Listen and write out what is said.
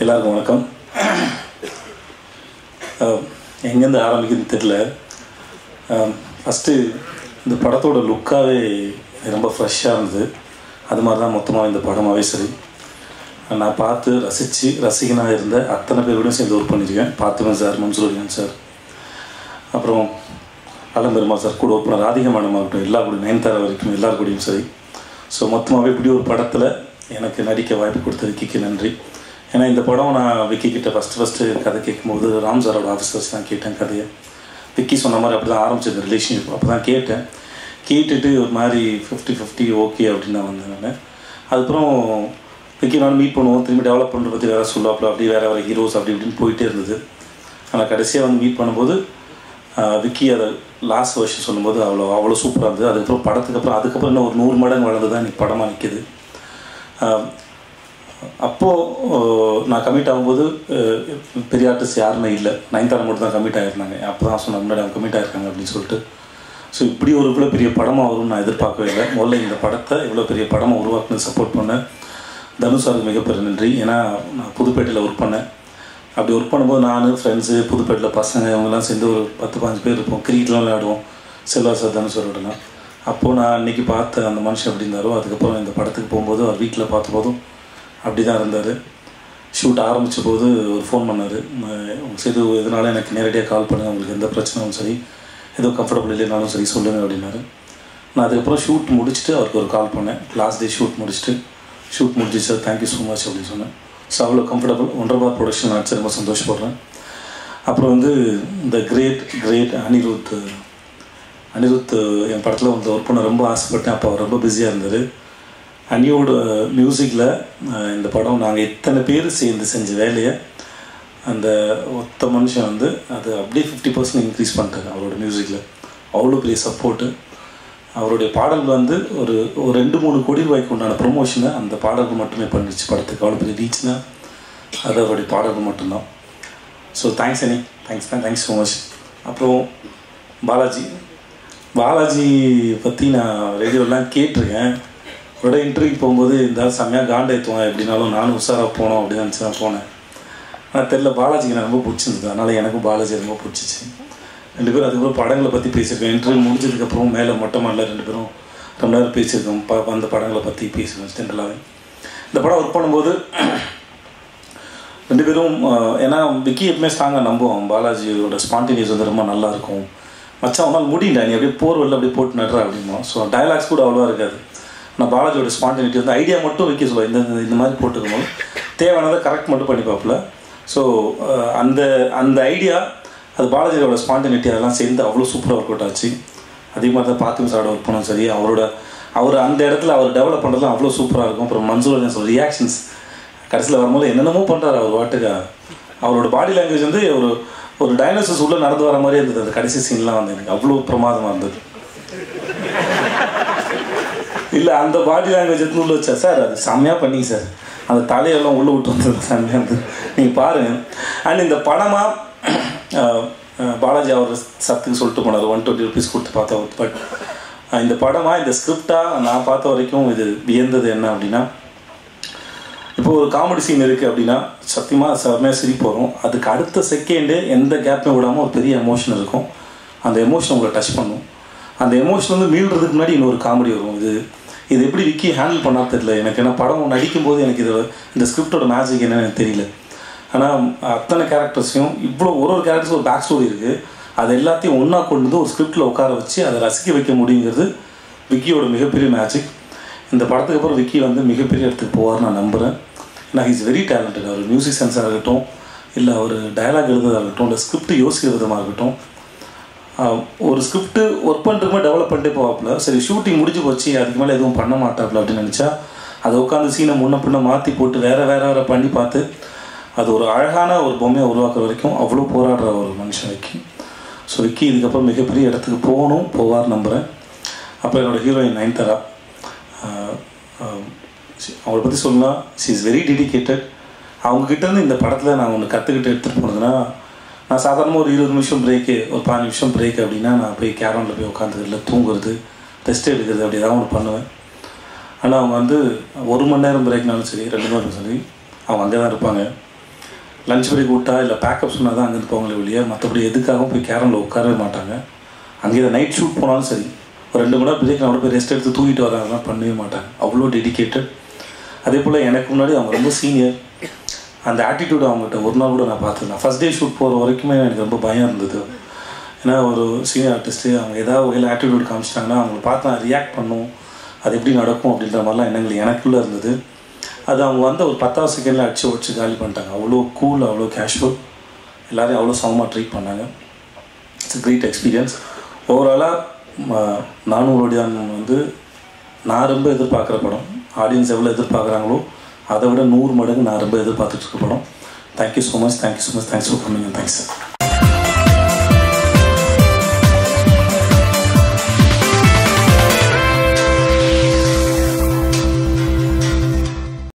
எல்லாருக்கும் வணக்கம் அஹ், எங்கேருந்து ஆரம்பிக்குதுன்னு தெரில ஃபஸ்ட்டு இந்த படத்தோட லுக்காகவே ரொம்ப ஃப்ரெஷ்ஷாக இருந்தது அது மாதிரி தான் மொத்தமாக இந்த படமாகவே சரி நான் பார்த்து ரசித்து ரசிகனாக இருந்த அத்தனை பேரோடையும் சேர்ந்து ஒர்க் பண்ணியிருக்கேன் பார்த்திபன் சார் மன்சூரியன் சார் அப்புறம் அலம் பெருமாள் சார் கூட ஒர்க் பண்ண ராதிகா மேடம் ஆகட்டும் எல்லா கூட நயன்தாரா வரைக்கும் எல்லார் கூடயும் சரி ஸோ மொத்தமாகவே இப்படி ஒரு படத்தில் எனக்கு நடிக்க வாய்ப்பு கொடுத்த விக்கிக்கு நன்றி ஏன்னா இந்த படம் நான் விக்கி கிட்ட ஃபஸ்ட்டு ஃபஸ்ட்டு கதை கேட்கும்போது ராம் சாரோட ஆஃபீஸர்ஸ் தான் கேட்டேன் கதையை விக்கி சொன்ன மாதிரி அப்படி தான் ஆரம்பிச்சது ரிலேஷன்ஷிப் அப்போ தான் கேட்டேன் கேட்டுட்டு ஒரு மாதிரி ஃபிஃப்டி ஃபிஃப்டி ஓகே அப்படின்னு தான் வந்தேன் நான் அதுக்கப்புறம் விக்கி நான் மீட் பண்ணுவோம் திரும்பி டெவலப் பண்ணுறத பற்றி வேறு சொல்லுவாப்பில் அப்படி வேறு வேறு ஹீரோஸ் அப்படி இப்படின்னு போயிட்டே இருந்தது ஆனால் கடைசியாக வந்து மீட் பண்ணும்போது ஆஹ், விக்கி அதை லாஸ்ட் வருஷம் சொல்லும்போது அவ்வளோ அவ்வளோ சூப்பராக இருந்தது அதுக்கப்புறம் படத்துக்கு அப்புறம் அதுக்கப்புறம் இன்னும் ஒரு நூறு மடங்கு வளர்ந்து தான் இன்னைக்கு படமாக நிற்கிது அப்போது நான் கமிட் ஆகும்போது அஹ், பெரிய ஆர்டிஸ்ட் யாருமே இல்லை நயன்தாரா மட்டும் தான் கமிட் ஆகிருந்தாங்க அப்போ தான் சொன்னாங்க முன்னாடி அவங்க கமிட் ஆகிருக்காங்க அப்படின்னு சொல்லிட்டு ஸோ இப்படி ஒரு இவ்வளோ பெரிய படமாக வரும்னு நான் எதிர்பார்க்கவே இல்லை முதல்ல இந்த படத்தை இவ்வளோ பெரிய படமாக உருவாக்குன்னு சப்போர்ட் பண்ணேன் தனுஷ் சாருக்கு மிகப்பெரிய நன்றி ஏன்னா நான் புதுப்பேட்டையில் ஒர்க் பண்ணேன் அப்படி ஒர்க் பண்ணும்போது நான் ஃப்ரெண்ட்ஸு புதுப்பேட்டையில் பசங்க இவங்கெல்லாம் சேர்ந்து ஒரு பத்து பாஞ்சு பேர் இருப்போம் கிரிக்கெட்லாம் விளையாடுவோம் செல்வா சார் தனுஷ் சாரோடலாம் அப்போது நான் அன்றைக்கி பார்த்த அந்த மனுஷன் எப்படி இருந்தாரோ அதுக்கப்புறம் இந்த படத்துக்கு போகும்போது அவர் வீட்டில் பார்த்தபோதும் அப்படி தான் இருந்தார் ஷூட் ஆரம்பித்த போது ஒரு ஃபோன் பண்ணார் இது இதனால் எனக்கு நேரடியாக கால் பண்ணுங்கள் உங்களுக்கு எந்த பிரச்சனையும் சரி ஏதோ கம்ஃபர்டபுள் இல்லைனாலும் சரி சொல்லுங்கள் அப்படின்னாரு நான் அதுக்கப்புறம் ஷூட் முடிச்சுட்டு அவருக்கு ஒரு கால் பண்ணேன் லாஸ்ட் டே ஷூட் முடிச்சுட்டு ஷூட் முடிஞ்சிச்சு சார் தேங்க்யூ ஸோ மச் அப்படின்னு சொன்னேன் ஸோ அவ்வளோ கம்ஃபர்டபுள் ஒன்றரை பார் ப்ரொடக்ஷன் ஆச்சு ரொம்ப சந்தோஷப்படுறேன் அப்புறம் வந்து இந்த கிரேட் கிரேட் அனிருத் அனிருத் என் படத்தில் வந்து ஒர்க் பண்ண ரொம்ப ஆசைப்பட்டேன் அப்போ அவர் ரொம்ப பிஸியாக இருந்தார் அனியோட மியூசிக்கில் இந்த படம் நாங்கள் எத்தனை பேர் சேர்ந்து செஞ்ச வேலையை அந்த ஒத்த மனுஷன் வந்து அது அப்படியே ஃபிஃப்டி பர்சன்ட் இன்க்ரீஸ் பண்ணிட்டாரு அவரோட மியூசிக்கில் அவ்வளோ பெரிய சப்போர்ட்டு அவருடைய பாடல் வந்து ஒரு ஒரு ரெண்டு மூணு கோடி ரூபாய்க்கு உண்டான ப்ரொமோஷனை அந்த பாடல்கள் மட்டுமே பண்ணிடுச்சு படத்துக்கு அவ்வளோ பெரிய ரீச்னா அது அவருடைய பாடல்கள் மட்டும்தான் ஸோ தேங்க்ஸ் அனி தேங்க்ஸ் தான் தேங்க்ஸ் ஸோ மச் அப்புறம் பாலாஜி பாலாஜி பற்றி நான் ரேடியோலாம் கேட்டிருக்கேன் ஒரு இன்டர்வியூ போகும்போது இந்த ஆள் செம்மையாக காண்டேத்துவான் எப்படினாலும் நானும் உஷாராக போனோம் அப்படின்னு நினச்சி தான் போனேன் ஆனால் தெரில பாலாஜிக்கு எனக்கு ரொம்ப பிடிச்சிருந்தது அதனால் எனக்கும் பாலாஜி ரொம்ப பிடிச்சிச்சு ரெண்டு பேரும் அதுக்கப்புறம் படங்களை பற்றி பேசியிருக்கோம் இன்டர்வியூ முடிஞ்சதுக்கப்புறம் மேலே மொட்டை மாடல ரெண்டு பேரும் ரொம்ப நேரம் பேசியிருக்கோம் ப அந்த படங்களை பற்றி பேசியிருக்கோம் ஜென்ரலாகவே இந்த படம் ஒர்க் பண்ணும்போது ரெண்டு பேரும் ஆஹ், ஏன்னா விக்கி எப்பவுமே ஸ்ட்ராங்காக நம்புவோம் பாலாஜியோட ஸ்பான்டினியஸ் வந்து ரொம்ப நல்லா இருக்கும் மச்சான் உன்னால் முடியல நீ அப்படியே போர் வெளில அப்படியே போட்டு நடுற அப்படிமா ஸோ டயலாக்ஸ் கூட அவ்வளோவா இருக்காது ஆனால் பாலாஜியோட ஸ்பான்டினிட்டி வந்து ஐடியா மட்டும் விக்கி சொல்லுவாள் இந்த இந்த- இந்த மாதிரி போட்டுக்கும் போது தேவையானதை கரெக்ட் மட்டும் பண்ணி பார்ப்பல ஸோ அந்த அந்த ஐடியா அது பாலாஜியோட ஸ்பான்டினிட்டி அதெல்லாம் சேர்ந்து அவ்வளோ சூப்பராக ஒர்க் அவுட் ஆச்சு அதே மாதிரி தான் பார்த்திபன் சாரோட ஒர்க் பண்ணோம் சரி அவரோட அவர் அந்த இடத்துல அவர் டெவலப் பண்ணுறதுலாம் அவ்வளோ சூப்பராக இருக்கும் அப்புறம் மன்சூர் சொல்ற ரியாக்ஷன்ஸ் கடைசியில் வரும்போது என்னென்னமோ பண்ணுறாரு அவர் வாட்டுக்கு அவரோட பாடி லாங்குவேஜ் வந்து ஒரு ஒரு டைனோசர்ஸ் உள்ளே நடந்து வர மாதிரி இருந்தது அந்த கடைசி சீன்லாம் வந்து எனக்கு அவ்வளோ பிரமாதமாக இருந்தது இல்லை அந்த பாடி லாங்குவேஜ் எடுத்து உள்ள வச்சா சார் அது செம்மையாக பண்ணிங்க சார் அந்த தலையெல்லாம் உள்ளே விட்டு வந்தது செம்மையாக இருந்தது நீங்கள் பாருங்கள் அண்ட் இந்த படமாக பாலாஜி அவர் சத்துக்கு சொல்லிட்டு போனார் ஒன் டுவெண்ட்டி ருபீஸ் கொடுத்து பார்த்தோம் பட் இந்த படமாக இந்த ஸ்கிரிப்டாக நான் பார்த்த வரைக்கும் இது வியந்தது என்ன அப்படின்னா இப்போ ஒரு காமெடி சீன் இருக்குது அப்படின்னா சத்தியமாக செம்மையாக சிரிப்பு வரும் அதுக்கு அடுத்த செகண்டு எந்த கேப்பும் விடாமல் ஒரு பெரிய எமோஷன் இருக்கும் அந்த எமோஷன் உங்களை டச் பண்ணும் அந்த எமோஷன் வந்து மீள்றதுக்கு முன்னாடி இன்னொரு காமெடி வரும் இது இது எப்படி விக்கி ஹேண்டில் பண்ணா தெரியல எனக்கு ஏன்னா படம் நடிக்கும்போது எனக்கு இது இந்த ஸ்கிரிப்டோட மேஜிக் என்னன்னு எனக்கு தெரியல ஆனால் அத்தனை கேரக்டர்ஸையும் இவ்வளோ ஒரு ஒரு கேரக்டர்ஸ் ஒரு பேக் ஸ்டோரி இருக்குது அது எல்லாத்தையும் ஒன்றா கொண்டு வந்து ஒரு ஸ்கிரிப்டில் உட்கார வச்சு அதை ரசிக்க வைக்க முடியுங்கிறது விக்கியோட மிகப்பெரிய மேஜிக் இந்த படத்துக்கு அப்புறம் விக்கி வந்து மிகப்பெரிய இடத்துக்கு போவார் நான் நம்புகிறேன் ஏன்னா இஸ் வெரி டேலண்டட் அவர் மியூசிக் சென்ஸாக இருக்கட்டும் இல்லை அவர் டயலாக் எழுதுறதா இருக்கட்டும் இல்லை ஸ்கிரிப்ட் யோசிக்கிற விதமாக இருக்கட்டும் ஆஹ் ஒரு ஸ்கிரிப்ட் ஒர்க் பண்ணுறதுமே டெவலப் பண்ணிட்டே போவாப்புல சரி ஷூட்டிங் முடிஞ்சு போச்சு அதுக்கு மேலே எதுவும் பண்ண மாட்டாப்புல அப்படின்னு நினச்சா அதை உட்காந்து சீனை முன்ன பின்ன மாற்றி போட்டு வேறு வேறு வேறு பண்ணி பார்த்து அது ஒரு அழகான ஒரு பொம்மையை உருவாக்குற வரைக்கும் அவ்வளோ போராடுற ஒரு மனுஷன் விக்கி ஸோ விக்கி இதுக்கப்புறம் மிகப்பெரிய இடத்துக்கு போகணும் போவார் நம்புகிறேன் அப்புறம் என்னோட heroine Nayanthara ah ah she- அவங்கள பற்றி சொல்லலாம் ஷி இஸ் வெரி டெடிக்கேட்டட் அவங்கக்கிட்டேருந்து இந்த படத்தில் நான் ஒன்று கற்றுக்கிட்டு எடுத்துகிட்டு போனதுன்னா நான் சாதாரணமாக ஒரு இருபது நிமிஷம் பிரேக்கு ஒரு பாஞ்சு நிமிஷம் பிரேக் அப்படின்னா நான் போய் கேரனில் போய் உட்காந்துக்கிறது இல்லை தூங்குறது ரெஸ்ட் எடுக்கிறது அப்படி ஏதாவது ஒன்று பண்ணுவேன் ஆனால் அவங்க வந்து ஒரு மணி நேரம் பிரேக்னாலும் சரி ரெண்டு மணி நேரம் சரி அவங்க அங்கே தான் இருப்பாங்க லஞ்ச் பிரேக் விட்டா இல்லை பேக்கப் சொன்னால் தான் அங்கேருந்து போங்களே வெளியே மற்றபடி எதுக்காகவும் போய் கேரமில் உட்காரவே மாட்டாங்க அங்கே நைட் ஷூட் போனாலும் சரி ஒரு ரெண்டு மணி நேரம் பிரேக் நான் போய் ரெஸ்ட் எடுத்து தூக்கிட்டு வராங்கலாம் பண்ணவே மாட்டாங்க அவ்வளோ டெடிக்கேட்டட் அதே போல் எனக்கு முன்னாடி அவங்க ரொம்ப சீனியர் அந்த ஆட்டிடியூட் அவங்ககிட்ட ஒரு நாள் கூட நான் பார்த்ததில்ல ஃபஸ்ட் டே ஷூட் போகிற வரைக்குமே எனக்கு ரொம்ப பயம் இருந்தது ஏன்னா ஒரு சீனியர் ஆர்டிஸ்ட்டு அவங்க ஏதாவது வகையில் ஆட்டிடியூட் காமிச்சிட்டாங்கன்னா அவங்கள பார்த்து நான் ரியாக்ட் பண்ணும் அது எப்படி நடக்கும் அப்படின்ற மாதிரிலாம் எண்ணங்கள் எனக்குள்ளே இருந்தது அது அவங்க வந்து ஒரு பத்தாவது செகண்டில் அடிச்சு உடச்சு காலி பண்ணிட்டாங்க அவ்வளோ கூல் அவ்வளோ கேஷுவல் எல்லோரையும் அவ்வளோ சமமாக ட்ரீட் பண்ணாங்க இட்ஸ் கிரேட் எக்ஸ்பீரியன்ஸ் ஓவராலாக நானூறுடியான் வந்து நான் ரொம்ப எதிர்பார்க்குற படம் ஆடியன்ஸ் எவ்வளோ எதிர்பார்க்குறாங்களோ அதை விட நூறு மடங்கு நான் ரொம்ப எதிர்பார்த்துட்டு இருக்க படம் thank you so much thank you so much thanks for coming thanks